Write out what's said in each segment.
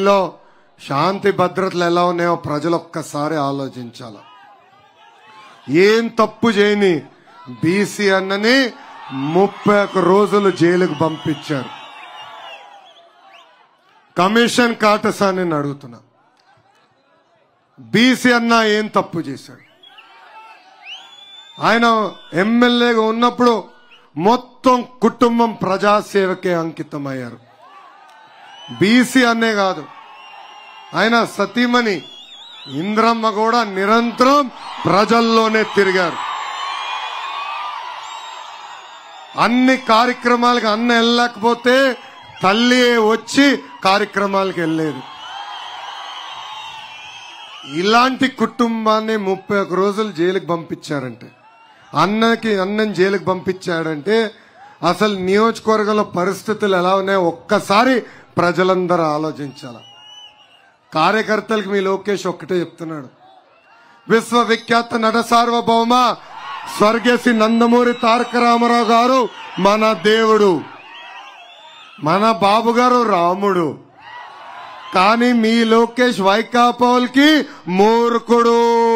లో శాంతి భద్రతలు ఎలా ఉన్నాయో ప్రజలు ఒక్కసారి ఆలోచించాల ఏం తప్పు చేయని బీసీ అన్నని ముప్పై ఒక్క రోజులు జైలుకు పంపించారు కమిషన్ కాటసాని అడుగుతున్నా బీసీ అన్న ఏం తప్పు చేశాడు ఆయన ఎమ్మెల్యేగా ఉన్నప్పుడు మొత్తం కుటుంబం ప్రజాసేవకే అంకితమయ్యారు బీసీ అనే కాదు ఆయన సతీమణి ఇంద్రమ్మ కూడా నిరంతరం ప్రజల్లోనే తిరిగారు అన్ని కార్యక్రమాలకు అన్న వెళ్ళకపోతే తల్లి వచ్చి కార్యక్రమాలకు వెళ్ళేది ఇలాంటి కుటుంబాన్ని ముప్పై ఒక రోజులు జైలుకి పంపించారంటే అన్నకి అన్నం జైలుకి పంపించాడంటే అసలు నియోజకవర్గంలో పరిస్థితులు ఎలా ఉన్నాయో ఒక్కసారి ప్రజలందరూ ఆలోచించాల కార్యకర్తలకు మీ లోకేష్ ఒక్కటే చెప్తున్నాడు విశ్వవిఖ్యాత నట సార్వభౌమ స్వర్గేసి నందమూరి తారక రామారావు గారు మన దేవుడు మన బాబు గారు రాముడు కానీ మీ లోకేష్ వైకాపాల్కి మూర్ఖుడు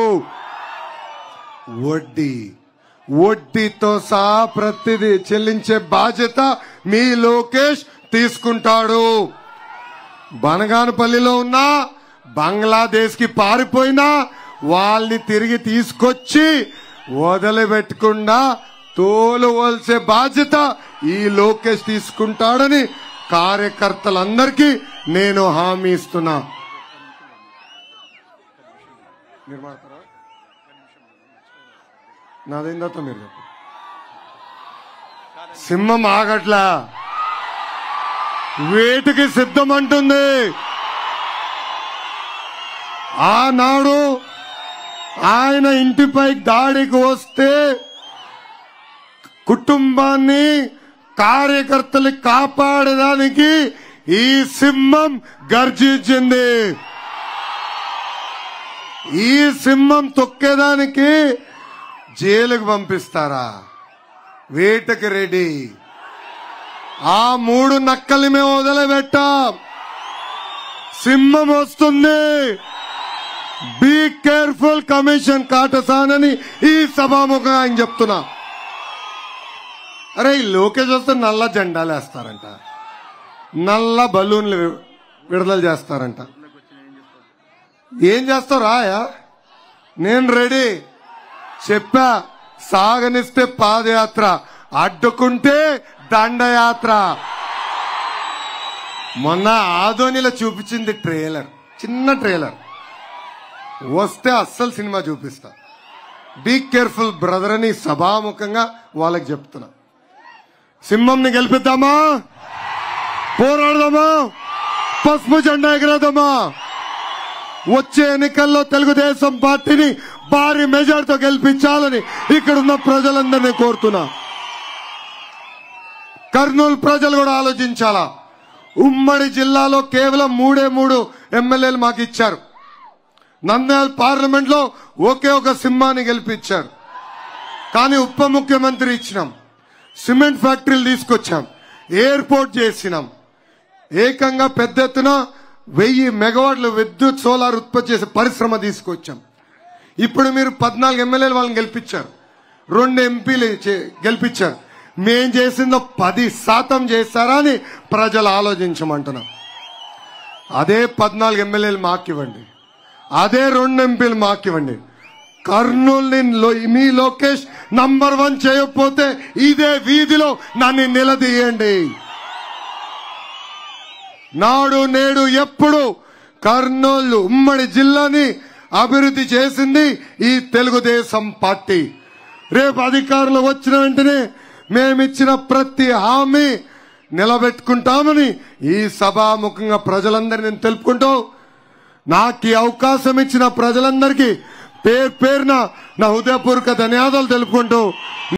వడ్డీ వడ్డీతో సహా ప్రతిదీ చెల్లించే బాధ్యత మీ లోకేష్ తీసుకుంటాడు బనగానపల్లిలో ఉన్న బంగ్లాదేశ్ కి పారిపోయినా వాళ్ళని తిరిగి తీసుకొచ్చి వదిలిపెట్టకుండా తోలు వలసే బాధ్యత ఈ లోకేష్ తీసుకుంటాడని కార్యకర్తలందరికీ నేను హామీ ఇస్తున్నా మీరు మాట్లాడతారా? నాదేం తర్వాత మీరు చెప్పండి. సింహం ఆగట్లా వేటికి సిద్ధమంటుంది ఆనాడు ఆయన ఇంటిపై దాడికి వస్తే కుటుంబాన్ని కార్యకర్తలు కాపాడడానికి ఈ సింహం గర్జించింది ఈ సింహం తొక్కేదానికి జైలుకు పంపిస్తారా వేటకి రెడీ ఆ మూడు నక్కలు మేము వదిలిపెట్టాం సింహం వస్తుంది బీ కేర్ఫుల్ కమిషన్ కాటసానని ఈ సభాముఖంగా ఆయన చెప్తున్నా అరే ఈ లోకేష్ వస్తే నల్ల జెండాలు వేస్తారంట నల్ల బలూన్లు వి- విడుదల చేస్తారంట ఏం చేస్తావు రాయా నేను రెడీ చెప్పా సాగనిస్తే పాదయాత్ర అడ్డుకుంటే దండయాత్ర మొన్న ఆదోనిలో చూపించింది ట్రైలర్ చిన్న ట్రైలర్ వస్తే అస్సలు సినిమా చూపిస్తా బీ కేర్ఫుల్ బ్రదర్ అని సభాముఖంగా వాళ్ళకి చెప్తున్నా సింహంని గెలిపిద్దామా పోరాడదామా పసుపు జెండా ఎగరేద్దామా వచ్చే ఎన్నికల్లో తెలుగుదేశం పార్టీని భారీ మెజార్టీతో గెలిపించాలని ఇక్కడున్న ప్రజలందరినీ కోరుతున్నా కర్నూలు ప్రజలు కూడా ఆలోచించాలా ఉమ్మడి జిల్లాలో కేవలం మూడే మూడు ఎమ్మెల్యేలు మాకు ఇచ్చారు నంద్యాల పార్లమెంట్ లో ఒకే ఒక సింహాన్ని గెలిపించారు కానీ ఉప ముఖ్యమంత్రి ఇచ్చినాం సిమెంట్ ఫ్యాక్టరీలు తీసుకొచ్చాం ఎయిర్పోర్ట్ చేసినాం ఏకంగా పెద్ద ఎత్తున వెయ్యి మెగావాట్ల విద్యుత్ సోలార్ ఉత్పత్తి చేసే పరిశ్రమ తీసుకొచ్చాం ఇప్పుడు మీరు పద్నాలుగు ఎమ్మెల్యేలు వాళ్ళని గెలిపించారు రెండు ఎంపీలు చే- గెలిపించారు మేం చేసిందో పది శాతం చేస్తారా అని ప్రజలు ఆలోచించమంటున్నాం అదే పద్నాలుగు ఎమ్మెల్యేలు మాకివ్వండి అదే రెండు ఎంపీలు మాకివ్వండి కర్నూలుని లో- మీ లోకేష్ నంబర్ వన్ చేయకపోతే ఇదే వీధిలో నన్ను నిలదీయండి నాడు నేడు ఎప్పుడు కర్నూలు ఉమ్మడి జిల్లాని అభివృద్ధి చేసింది ఈ తెలుగుదేశం పార్టీ రేపు అధికారులు వచ్చిన వెంటనే మేమిచ్చిన ప్రతి హామీ నిలబెట్టుకుంటామని ఈ సభాముఖంగా ప్రజలందరినీ నేను తెలుపుకుంటూ నాకు ఈ అవకాశం ఇచ్చిన ప్రజలందరికీ పేరు పేరున నా హృదయపూర్వక ధన్యవాదాలు తెలుపుకుంటూ